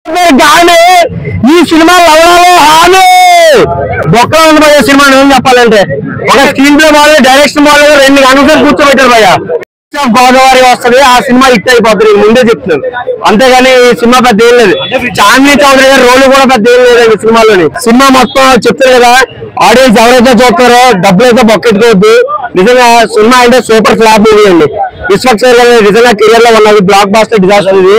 గాని ఈ సినిమా లవడాలో హాను బొక్కలో ఉంది భయ్య సినిమా ఏం చెప్పాలంటే ఒక స్క్రీన్ ప్లే బాగాలేదు డైరెక్షన్ బాగాలేదు రెండు గంటల కూర్చోబెట్టారు భయ్య గోదావరి వస్తది ఆ సినిమా హిట్ అయిపోతుంది ముందే చెప్తున్నాను అంతేగాని ఈ సినిమా పెద్ద ఏం లేదు చాందీ చౌదరి గారి రోల్ కూడా పెద్ద ఏం లేదు ఈ సినిమాలోని సినిమా మొత్తం చెప్తారు కదా ఆడియన్స్ ఎవరైతే చూస్తారో డబ్బులు అయితే బొక్కెట్టుకోవద్దు నిజంగా సినిమా అంటే సూపర్ ఫ్లాప్ మూవీ అండి విశ్వక్షర్ గారు నిజంగా కెరియర్ లో ఉన్నది బ్లాక్ బాస్టర్ డిజాస్టర్ ఇది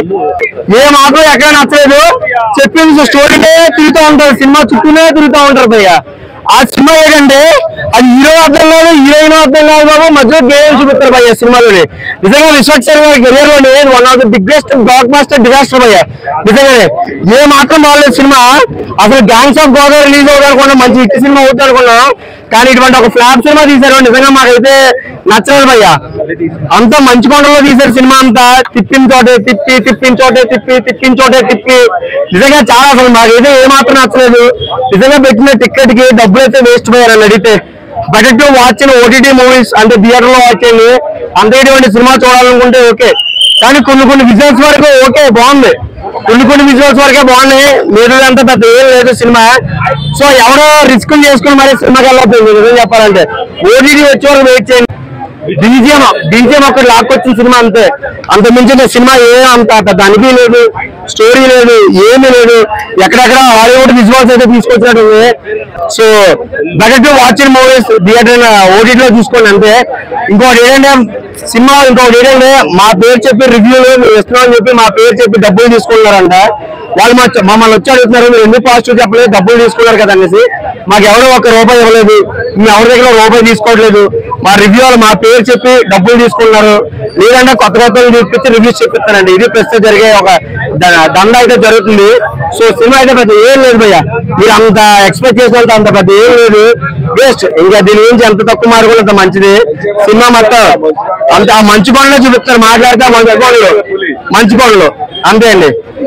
ఏ మాత్రం ఎక్కడ నచ్చలేదు చెప్పింది స్టోరీనే తిరుగుతూ ఉంటారు సినిమా చుట్టూనే తిరుగుతూ ఉంటారు భయ్య ఆ సినిమా ఏంటంటే అది హీరో అర్థం కాదు హీరోయిన్ అర్థం కాదు బాబు మధ్యలో గేమ్ చూపిస్తారు భయ్య సినిమాలోని నిజంగా విశ్వక్షర్ గారి కెరియర్ లోని one of the biggest blockbuster disaster భయ్య నిజంగానే ఏ మాత్రం బాగలేదు సినిమా అసలు గ్యాంగ్స్ ఆఫ్ గోదావరి రిలీజ్ అవుతుంది అనుకున్నా మంచి హిట్ సినిమా అవుతుంది అనుకున్నాం కానీ ఇటువంటి ఒక ఫ్లాప్ సినిమా తీశారు నిజంగా మాకైతే నచ్చలేదు భయ్య అంతా మంచి కొండలో తీశారు సినిమా అంతా తిప్పిన చోటే తిప్పి తిప్పిన చోటే తిప్పి తిప్పిన చోటే తిప్పి నిజంగా చాలా అసలు మాకైతే ఏమాత్రం నచ్చలేదు నిజంగా పెట్టిన టికెట్ కి డబ్బులు అయితే వేస్ట్ పోయారు అని అడిగితే better to watch OTT movies అంటే థియేటర్ లో వాచ్ చేయండి అంతే ఇటువంటి సినిమా చూడాలనుకుంటే ఓకే కానీ కొన్ని కొన్ని విజువల్స్ వరకు ఓకే బాగుంది కొన్ని కొన్ని విజువల్స్ వరకే బాగున్నాయి మీరు అంత పెద్ద ఏం లేదు సినిమా సో ఎవరో రిస్క్ చేసుకుని మరి సినిమాకి వెళ్ళకపోయింది నిజం చెప్పాలంటే ఓటీటీ వచ్చే వరకు వెయిట్ చేయండి బీజిఎం బీజిఎం ఒకటి లాక్కొచ్చిన సినిమా అంతే అంత మించిన సినిమా ఏ అంత పెద్ద అనిపి లేదు స్టోరీ లేదు ఏమీ లేదు ఎక్కడెక్కడ హాలీవుడ్ విజువల్స్ అయితే తీసుకొచ్చినట్టు ఉంది. So better to watch in movies theatre ఓటీటీలో చూసుకోండి అంతే ఇంకోటి ఏంటంటే సినిమా ఇంకొకటి ఏంటంటే మా పేరు చెప్పి రివ్యూలు మీరు ఇస్తున్నాం అని చెప్పి మా పేరు చెప్పి డబ్బులు తీసుకున్నారంట వాళ్ళు మా మమ్మల్ని వచ్చి అడుగుతున్నారు మీరు ఎందుకు పాజిటివ్ చెప్పలేదు డబ్బులు తీసుకున్నారు కదా అనేసి మాకు ఎవరు ఒక రూపాయి ఇవ్వలేదు మేము ఎవరి దగ్గర రూపాయి తీసుకోవట్లేదు మా రివ్యూ వాళ్ళు మా పేరు చెప్పి డబ్బులు తీసుకున్నారు లేదంటే కొత్త కొత్త చూపించి రివ్యూస్ చెప్పిస్తారండి ఇది ప్రస్తుతం జరిగే ఒక ద- దండ అయితే జరుగుతుంది సో సినిమా అయితే పెద్ద ఏం లేదు భయ్య మీరు అంత ఎక్స్పెక్ట్ చేసినంత అంత పెద్ద ఏం లేదు వేస్ట్ ఇంకా దీని గురించి ఎంత తక్కువ మార్కులు అంత మంచిది సినిమా మొత్తం అంత ఆ మంచి పనులు చూపిస్తారు మాట్లాడితే ఆ మంచి పనులు మంచి పనులు అంతే అండి